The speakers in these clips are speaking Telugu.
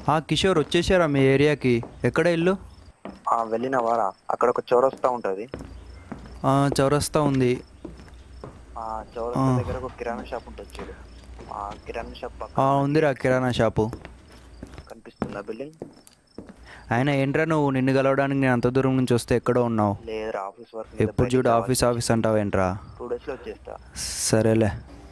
ఆ కిషోర్ వచ్చేసారా మీ ఏరియాకి ఎక్కడ ఇల్లు ఆ వెళ్ళిన వారా అక్కడ ఒక చౌరస్తా ఉంటుంది ఆ, చౌరస్తా ఉంది ఆ చౌరస్తా ఆ. దగ్గర ఒక కిరాణా షాప్ ఉంటుంది చూడు ఆ కిరాణా షాప్ ఆ, పక్కన ఉందిరా కిరాణా షాపు కనిపిస్తుందా బిల్డింగ్ ఆయన ఏంట్రా నువ్వు నిన్ను కలవడానికి నేను అంత దూరం నుంచి వస్తే ఎక్కడో ఉన్నావు లేదురా ఆఫీస్ వర్క్ ఎప్పుడు చూడు ఆఫీస్ ఆఫీస్ అంటావేంట్రా టూ డేస్ లో వచ్చేస్తా సరేలే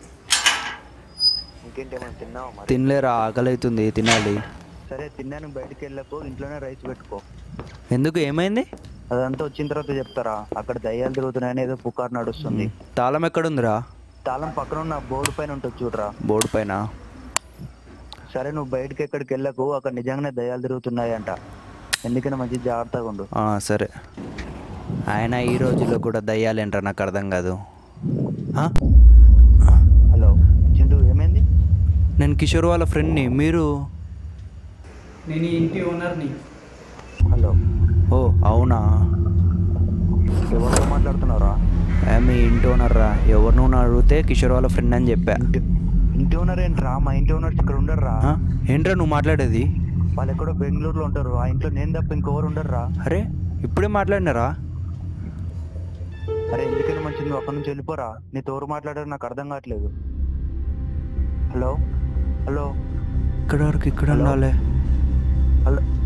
ఇంకేంటి ఏమైనా తిన్నావా మరి తినలేరా ఆకలి అవుతుంది తినాలి సరే తిన్నాను బయటికి వెళ్ళకు ఇంట్లోనే రైస్ పెట్టుకో ఎందుకు ఏమైంది అదంతా వచ్చిన తర్వాత చెప్తారా అక్కడ దయ్యాలు తిరుగుతున్నాయని ఏదో పుకారు నడుస్తుంది తాళం ఎక్కడుందిరా తాళం పక్కన ఉన్న బోర్డు పైన ఉంటుంది చూడరా బోర్డు పైన సరే నువ్వు బయటికి ఎక్కడికి వెళ్ళకు అక్కడ నిజంగానే దయ్యాలు తిరుగుతున్నాయి అంట ఎందుకని మంచి జాగ్రత్తగా ఉండు ఆ, సరే ఆయన ఈ రోజుల్లో కూడా దయ్యాలేంట్రా నాకు అర్థం కాదు ఆ? హలో చింటూ ఏమైంది నేను కిషోర్ వాళ్ళ ఫ్రెండ్ని మీరు నేను ఈ ఇంటి ఓనర్ని హలో ఓ అవునా ఎవరితో మాట్లాడుతున్నారా ఏ, మీ ఇంటి ఓనర్ రా ఎవరు నువ్వు అడిగితే కిషోర్ వాళ్ళ ఫ్రెండ్ అని చెప్పా ఇంటి ఇంటి ఓనర్ ఏంట్రా మా ఇంటి ఓనర్స్ ఇక్కడ ఉండర్రా ఆ? ఏంట్రా నువ్వు మాట్లాడేది వాళ్ళు ఎక్కడో బెంగళూరులో ఉంటారు ఆ ఇంట్లో నేను తప్ప ఇంకెవరు ఉండర్రా అరే ఇప్పుడే మాట్లాడినారా అరే ఎందుకని మంచిది నువ్వు అక్కడి నుంచి వెళ్ళిపోరా నీ తోరు మాట్లాడారు నాకు అర్థం కావట్లేదు హలో హలో ఇక్కడ వరకు ఇక్కడ హలో? ఉండాలి హలో